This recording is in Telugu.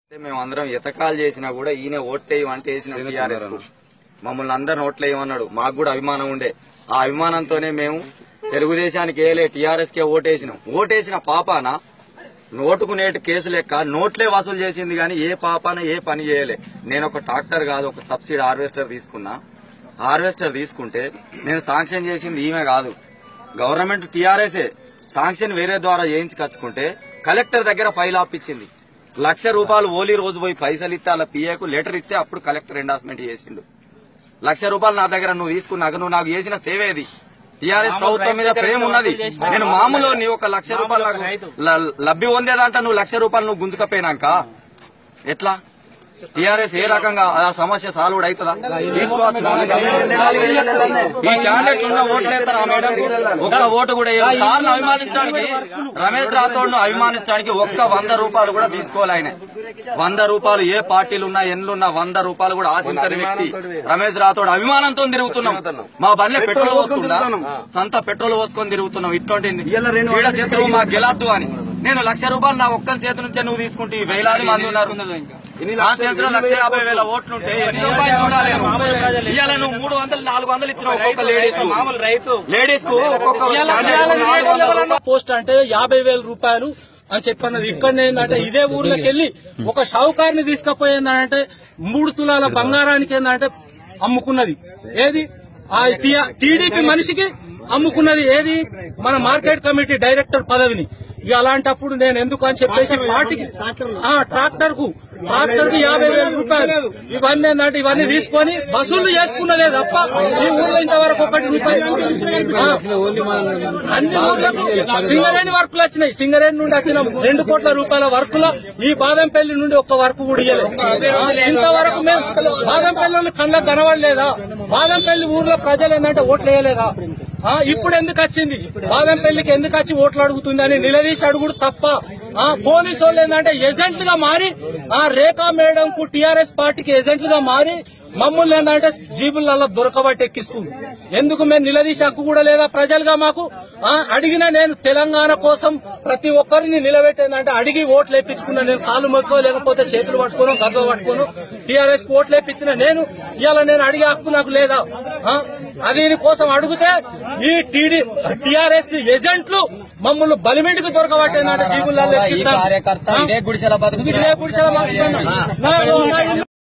అంటే మేము అందరం ఎతకాలు చేసినా కూడా ఈయన ఓట్లేయమంటే వేసిన టీఆర్ఎస్ కు మమ్మల్ని అందరిని ఓట్లేయమన్నాడు మాకు కూడా అభిమానం ఉండే ఆ అభిమానంతోనే మేము తెలుగుదేశానికి వేయలే టీఆర్ఎస్ కే ఓటేసినాం ఓటేసిన పాపాన నోటుకు నేటు కేసు లెక్క నోట్లే వసూలు చేసింది కానీ ఏ పాపాన ఏ పని చేయలే నేను ఒక ట్రాక్టర్ కాదు ఒక సబ్సిడీ హార్వెస్టర్ తీసుకున్నా హార్వెస్టర్ తీసుకుంటే నేను శాంక్షన్ చేసింది ఈమె కాదు గవర్నమెంట్ టీఆర్ఎస్ఏ శాంక్షన్ వేరే ద్వారా చేయించుకొచ్చుకుంటే కలెక్టర్ దగ్గర ఫైల్ ఆపిచ్చింది లక్ష రూపాయలు ఓలీ రోజు పోయి పైసలు ఇస్తే అలా పిఏకు లెటర్ ఇస్తే అప్పుడు కలెక్టర్ ఎండార్స్మెంట్ చేసిండు లక్ష రూపాయలు నా దగ్గర నువ్వు తీసుకున్నాక నువ్వు నాకు చేసిన సేవేది టీఆర్ఎస్ ప్రభుత్వం మీద ప్రేమ ఉన్నది నేను మామూలు నీ ఒక లక్ష రూపాయలు నాకు ల- లబ్ధి పొందేదంట నువ్వు లక్ష రూపాయలు నువ్వు గుంజుకపోయినాక ఎట్లా టీఆర్ఎస్ ఏ రకంగా ఆ సమస్య సాల్వ్ అవుతుందా తీసుకోవచ్చు ఈ క్యాండిడేట్ ఉన్న ఓట్లు వేస్తారా మేడం ఒక్క ఓటు కూడా వేయరు. సార్ను అభిమానించడానికి రమేష్ రాథోడ్ను అభిమానించడానికి ఒక్క వంద రూపాయలు కూడా తీసుకోవాలి ఆయన వంద రూపాయలు ఏ పార్టీలు ఉన్నా ఎన్నున్నా వంద రూపాయలు కూడా ఆశించని వ్యక్తి రమేష్ రాథోడ్ అభిమానంతో తిరుగుతున్నాం మా బండ్లే పెట్రోల్ పోసుకుంటా సంత పెట్రోల్ పోసుకొని తిరుగుతున్నాం ఇటువంటి చీడ శత్రువు మాకు గెలద్దు అని నేను లక్ష రూపాయలు నా ఒక్క చేతి నుంచే నువ్వు తీసుకుంటే ఈ వేలాది మంది ఉన్నారు నా చేతిలో లక్ష యాభై వేల ఓట్లుంటే ఎన్ని రూపాయలు చూడాలి నేను? ఇవాళ నువ్వు మూడు వందలు నాలుగు వందలు ఇచ్చిన ఒక్కొక్క లేడీస్ మామూలు రైతు లేడీస్ కు ఒక్కొక్క ఇవాళ candidate కు నాలుగు వందల రూపాయలు. పోస్ట్ అంటే యాభై వేల రూపాయలు అని చెప్పన్నది ఇక్కడ ఏంటంటే ఇదే ఊర్లోకి వెళ్ళి ఒక షావుకారిని తీసుకుపోయిందంటే మూడు తులాల బంగారానికి ఏంటంటే అమ్ముకున్నది ఏది ఆ టీడీపీ మనిషికి అమ్ముకున్నది ఏది మన మార్కెట్ కమిటీ డైరెక్టర్ పదవిని ఇక అలాంటప్పుడు నేను ఎందుకు అని చెప్పేసి పార్టీకి ఆ ట్రాక్టర్ కు ట్రాక్టర్ కు యాభై వేల రూపాయలు ఇవన్నీ ఏంటంటే ఇవన్నీ తీసుకొని వసూలు చేసుకున్నదే తప్ప ఈ ఊర్లో ఇంతవరకు ఒకటి రూపాయి ఆ, అన్ని ఊర్లకు సింగరేణి వర్కులు వచ్చినాయి సింగరేణి నుండి వచ్చిన రెండు కోట్ల రూపాయల వర్కుల ఈ బాదంపల్లి నుండి ఒక్క వర్క్ కూడా ఇయ్యలేదు ఆ, ఇంతవరకు మేము బాదంపల్లి వాళ్ళు కళ్ళకు కనబడలేదా బాదంపల్లి ఊర్లో ప్రజలు ఏంటంటే ఓట్లు వేయలేదా ఆ, ఇప్పుడు ఎందుకు వచ్చింది బాదంపల్లికి ఎందుకు వచ్చి ఓట్లు అడుగుతుందని నిలదీసి అడుగుడు తప్ప ఆ పోలీసు వాళ్ళు ఏంటంటే ఏజెంట్ గా మారి ఆ రేఖా మేడం కు టీఆర్ఎస్ పార్టీకి ఏజెంట్లు గా మారి మమ్మల్ని ఏంటంటే జీబులలో దొరకబట్టి ఎక్కిస్తుంది ఎందుకు మేము నిలదీసి హక్కు కూడా లేదా ప్రజలుగా మాకు ఆ అడిగిన నేను తెలంగాణ కోసం ప్రతి ఒక్కరిని నిలబెట్టేందంటే అడిగి ఓట్లు వేయించుకున్నా నేను కాలు మొక్కో లేకపోతే చేతులు పట్టుకోను గద్ద పట్టుకోను టీఆర్ఎస్ కు ఓట్లు వేయించిన నేను ఇవాళ నేను అడిగే హక్కు నాకు లేదా ఆ? అది కోసం అడిగితే ఈ టీడీ టీఆర్ఎస్ ఏజెంట్లు మమ్మల్ని బలిమెంటికి దొరకబట్టేందంటే జీబులలో ఈ కార్యకర్త ఇదే గుడిసెల బతుకు ఇదే గుడిసెల బతుకుతున్నాం. నా- నా ఇల్లు